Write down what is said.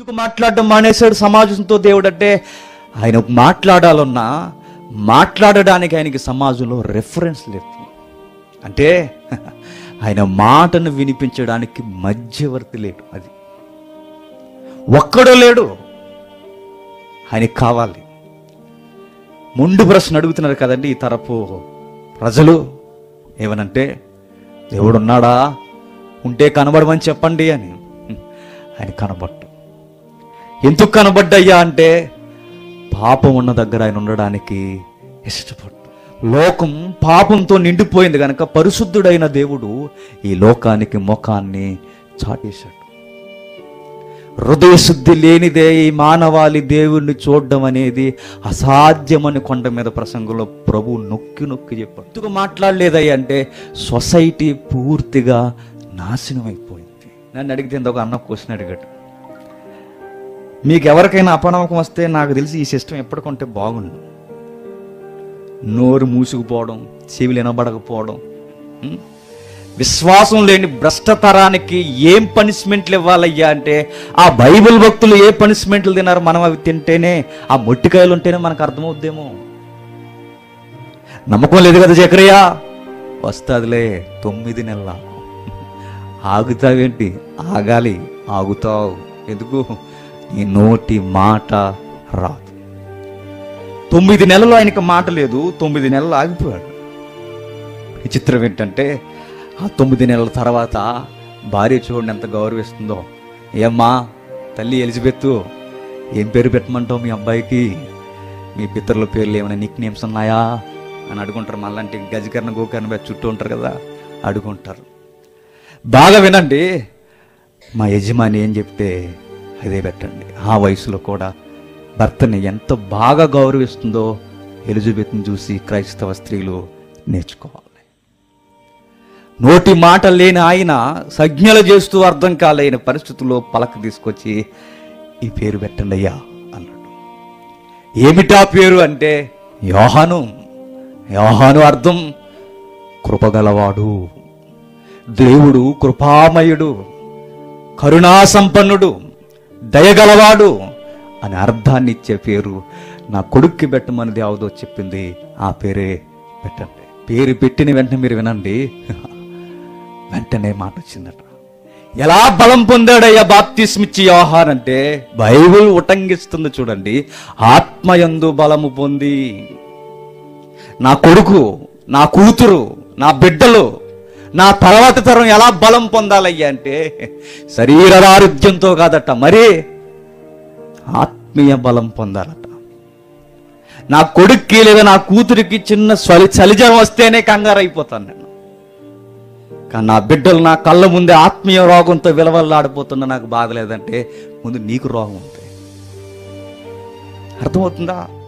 ఎందుకు మాట్లాడడం మానేశాడు సమాజంతో దేవుడు అంటే ఆయన మాట్లాడాలన్నా మాట్లాడడానికి ఆయనకి సమాజంలో రెఫరెన్స్ లేదు అంటే ఆయన మాటను వినిపించడానికి మధ్యవర్తి లేడు అది ఒక్కడో లేడు ఆయనకి కావాలి ముందు ప్రశ్న అడుగుతున్నారు కదండి ఈ తరపు ప్రజలు ఏమనంటే దేవుడు ఉన్నాడా ఉంటే కనబడమని చెప్పండి అని ఆయన కనబడ్డు ఎందుకు కనబడ్డయ్యా అంటే పాపం ఉన్న దగ్గర ఆయన ఉండడానికి ఇష్టపడ్డు లోకం పాపంతో నిండిపోయింది కనుక పరిశుద్ధుడైన దేవుడు ఈ లోకానికి ముఖాన్ని చాటేశాడు హృదయ శుద్ధి లేనిదే ఈ మానవాళి దేవుణ్ణి చూడడం అనేది అసాధ్యమని కొండ మీద ప్రసంగంలో ప్రభు నొక్కి నొక్కి చెప్పాడు ఎందుకు మాట్లాడలేదయ్యా అంటే సొసైటీ పూర్తిగా నాశనం అయిపోయింది నన్ను అడిగితే ఇంకొక అన్న క్వశ్చన్ అడిగాడు మీకు ఎవరికైనా అపనమ్మకం వస్తే నాకు తెలిసి ఈ సిస్టమ్ ఎప్పటికంటే బాగుండు నోరు మూసుకుపోవడం చెవిలు వినబడకపోవడం ఉం? విశ్వాసం లేని భ్రష్టతరానికి ఏం పనిష్మెంట్లు ఇవ్వాలయ్యా అంటే ఆ బైబిల్ భక్తులు ఏ పనిష్మెంట్లు తిన్నారు మనం అవి తింటేనే ఆ మొట్టికాయలు ఉంటేనే మనకు అర్థమవుద్దేమో నమ్మకం లేదు కదా చక్రయ్య వస్తాదిలే తొమ్మిది నెలల ఆగుతావేంటి ఆగాలి ఆగుతావు ఎందుకు నీ నోటి మాట రాదు తొమ్మిది నెలలు ఆయనకి మాట లేదు తొమ్మిది నెలలు ఆగిపోయాడు విచిత్రం ఏంటంటే ఆ తొమ్మిది నెలల తర్వాత భార్య చూడండి ఎంత గౌరవిస్తుందో ఏమ్మా తల్లి ఎలిజబెత్ ఏం పేరు పెట్టమంటావు మీ అబ్బాయికి మీ పితరుల పేర్లు ఏమైనా నిక్ నేమ్స్ ఉన్నాయా అని అడుగుంటారు మళ్ళంటే గజకర్ణ గోకర్ణ మీద చుట్టూ ఉంటారు కదా అడుగుంటారు బాగా వినండి మా యజమాని ఏం చెప్తే అదే పెట్టండి ఆ వయసులో కూడా భర్తని ఎంత బాగా గౌరవిస్తుందో ఎలిజబెత్ని చూసి క్రైస్తవ స్త్రీలు నేర్చుకోవాలి నోటి మాట లేని ఆయన సంజ్ఞలు చేస్తూ అర్థం కాలేని పరిస్థితుల్లో పలక తీసుకొచ్చి ఈ పేరు పెట్టండి అయ్యా అన్నాడు ఏమిటా పేరు అంటే యోహాను యోహాను అర్థం కృపగలవాడు దేవుడు కృపామయుడు కరుణా సంపన్నుడు దయగలవాడు అని అర్థాన్ని ఇచ్చే పేరు నా కొడుక్కి పెట్టమని దేవుదో చెప్పింది ఆ పేరే పెట్టండి పేరు పెట్టిన వెంటనే మీరు వినండి వెంటనే మాట వచ్చిందట ఎలా బలం పొందాడయ్యా బాప్తిస్మిచ్చి యోహాన్ అంటే బైబిల్ ఉటంగిస్తుంది చూడండి ఆత్మయందు బలము పొంది నా కొడుకు నా కూతురు నా బిడ్డలు నా తర్వాత తరం ఎలా బలం పొందాలయ్యా అంటే శరీరారోగ్యంతో కాదట మరి ఆత్మీయ బలం పొందాలట నా కొడుక్కి లేదా నా కూతురికి చిన్న స్వలి చలిజం వస్తేనే కంగారు అయిపోతాను నేను కానీ నా బిడ్డలు నా కళ్ళ ముందే ఆత్మీయ రోగంతో విలవల్లాడిపోతున్నా నాకు బాగలేదంటే ముందు నీకు రోగం ఉంది అర్థమవుతుందా